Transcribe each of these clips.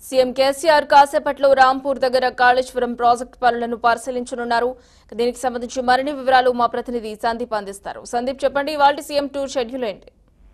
CM KCR కాసేపట్లో రాంపూర్ దగ్గర Kaleshwaram project పనులను పరిశీలించనున్నారు దీనికి సంబంధించి మరిన్ని వివరాలు మా ప్రతినిధి సందీప్ అందిస్తారు సందీప్ చెప్పండి ఇవాళ సీఎం టూర్ షెడ్యూల్ ఏంటి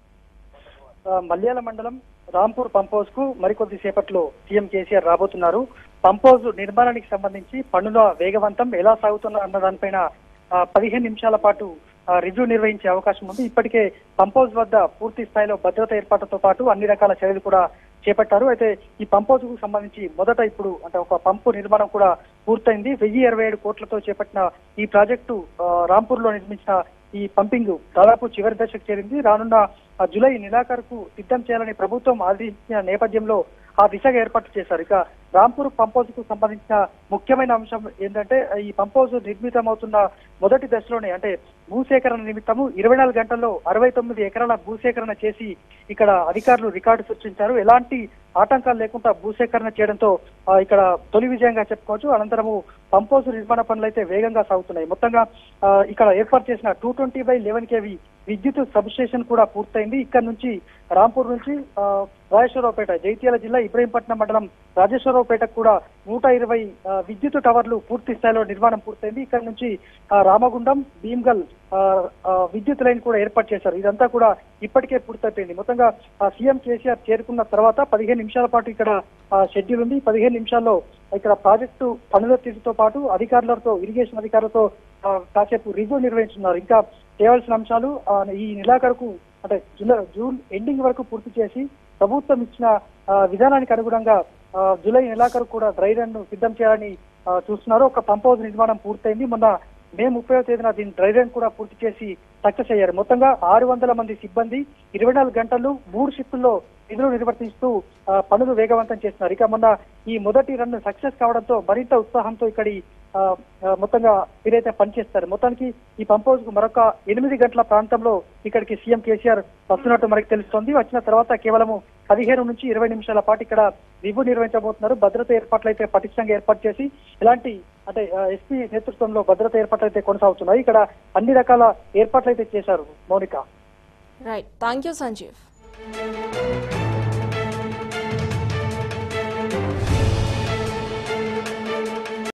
ఆ, మల్యాల మండలం రాంపూర్ పంప్ హౌస్ కు మరికొద్ది సేపట్లో సీఎం కేసీఆర్ రాబోతున్నారు పంప్ హౌస్ నిర్మాణానికి సంబంధించి పనుల వేగవంతం ఎలా సాగుతున్నా అన్న దానిపైన ఆ, పదిహేను నిమిషాల పాటు ఆ, రివ్యూ నిర్వహించే అవకాశం ఉంది ఇప్పటికే పంప్ హౌస్ వద్ద పూర్తి స్థాయిలో భద్రత ఏర్పాట్లతో పాటు అన్ని రకాల చర్యలు కూడా చేపట్టారు అయితే ఈ పంప్ హౌస్ కు సంబంధించి మొదట ఇప్పుడు అంటే ఒక పంపు నిర్మాణం కూడా పూర్తయింది వెయ్యి ఇరవై ఏడు కోట్లతో చేపట్టిన ఈ ప్రాజెక్టు ఆ, రాంపూర్ లో నిర్మించిన ఈ పంపింగ్ దాదాపు చివరి దశకు చేరింది రానున్న ఆ, జూలై నెలాఖరుకు సిద్ధం చేయాలని ప్రభుత్వం ఆదేశించిన నేపథ్యంలో ఆ దిశగా ఏర్పాటు చేశారు ఇక రాంపూర్ పంప్ హౌస్ కు సంబంధించిన ముఖ్యమైన అంశం ఏంటంటే ఈ పంప్ హౌస్ నిర్మితమవుతున్న మొదటి దశలోనే అంటే భూసేకరణ నిమిత్తము ఇరవై నాలుగు గంటల్లో అరవై తొమ్మిది ఎకరాల భూసేకరణ చేసి ఇక్కడ అధికారులు రికార్డు సృష్టించారు ఎలాంటి ఆటంకాలు లేకుండా భూసేకరణ చేయడంతో ఆ, ఇక్కడ తొలి విజయంగా చెప్పుకోవచ్చు అనంతరము పంప్ హౌస్ నిర్మాణ పనులు అయితే వేగంగా సాగుతున్నాయి మొత్తంగా ఆ, ఇక్కడ ఏర్పాటు చేసిన two twenty by eleven KV విద్యుత్ సబ్ స్టేషన్ కూడా పూర్తయింది ఇక్కడ నుంచి రాంపూర్ నుంచి ఆ, రాజేశ్వరరావుపేట జైత్యాల జిల్లా ఇబ్రహీంపట్నం మండలం రాజేశ్వరరావుపేటకు కూడా నూట ఇరవై ఆ, విద్యుత్ టవర్లు పూర్తి స్థాయిలో నిర్మాణం పూర్తయింది ఇక్కడ నుంచి ఆ, రామగుండం భీమ్గల్ ఆ, ఆ, విద్యుత్ లైన్ కూడా ఏర్పాటు చేశారు ఇదంతా కూడా ఇప్పటికే పూర్తయిపోయింది మొత్తంగా ఆ, సీఎం కేసీఆర్ చేరుకున్న తర్వాత పదిహేను నిమిషాల పాటు ఇక్కడ ఆ, షెడ్యూల్ ఉంది పదిహేను నిమిషాల్లో ఇక్కడ ప్రాజెక్టు పనుల తీరుతో పాటు అధికారులతో ఇరిగేషన్ అధికారులతో ఆ, కాసేపు రివ్యూ నిర్వహించున్నారు ఇంకా చేయవలసిన అంశాలు ఆ, ఈ నెలాఖరుకు అంటే జూలై జూన్ ఎండింగ్ వరకు పూర్తి చేసి ప్రభుత్వం ఇచ్చిన ఆ, విధానానికి అనుగుణంగా ఆ, జూలై నెలాఖరు కూడా డ్రై రన్ ను సిద్ధం చేయాలని ఆ, చూస్తున్నారు ఒక పంప్ హౌస్ నిర్మాణం పూర్తయింది మొన్న మే ముప్పై తేదీన దీని డ్రై రన్ కూడా పూర్తి చేసి సక్సెస్ అయ్యారు మొత్తంగా ఆరు వందల మంది సిబ్బంది ఇరవై నాలుగు గంటలు మూడు షిఫ్టుల్లో విధులు నిర్వర్తిస్తూ ఆ, పనులు వేగవంతం చేస్తున్నారు ఇక మొన్న ఈ మొదటి రన్ సక్సెస్ కావడంతో మరింత ఉత్సాహంతో ఇక్కడి ఆ, ఆ, మొత్తంగా వీరైతే పనిచేస్తారు మొత్తానికి ఈ పంప్ హౌస్ కు మరొక ఎనిమిది గంటల ప్రాంతంలో ఇక్కడికి సీఎం కేసీఆర్ వస్తున్నట్టు మనకి తెలుస్తోంది వచ్చిన తర్వాత కేవలము పదిహేను నుంచి ఇరవై నిమిషాల పాటు ఇక్కడ రివ్యూ నిర్వహించబోతున్నారు భద్రత ఏర్పాట్లు అయితే పటిష్టంగా ఏర్పాటు చేసి ఇలాంటి అంటే ఎస్పీ నేతృత్వంలో భద్రత ఏర్పాట్లు అయితే కొనసాగుతున్నాయి ఇక్కడ అన్ని రకాల ఏర్పాట్లు అయితే చేశారు Mounika right thank you Sanjeev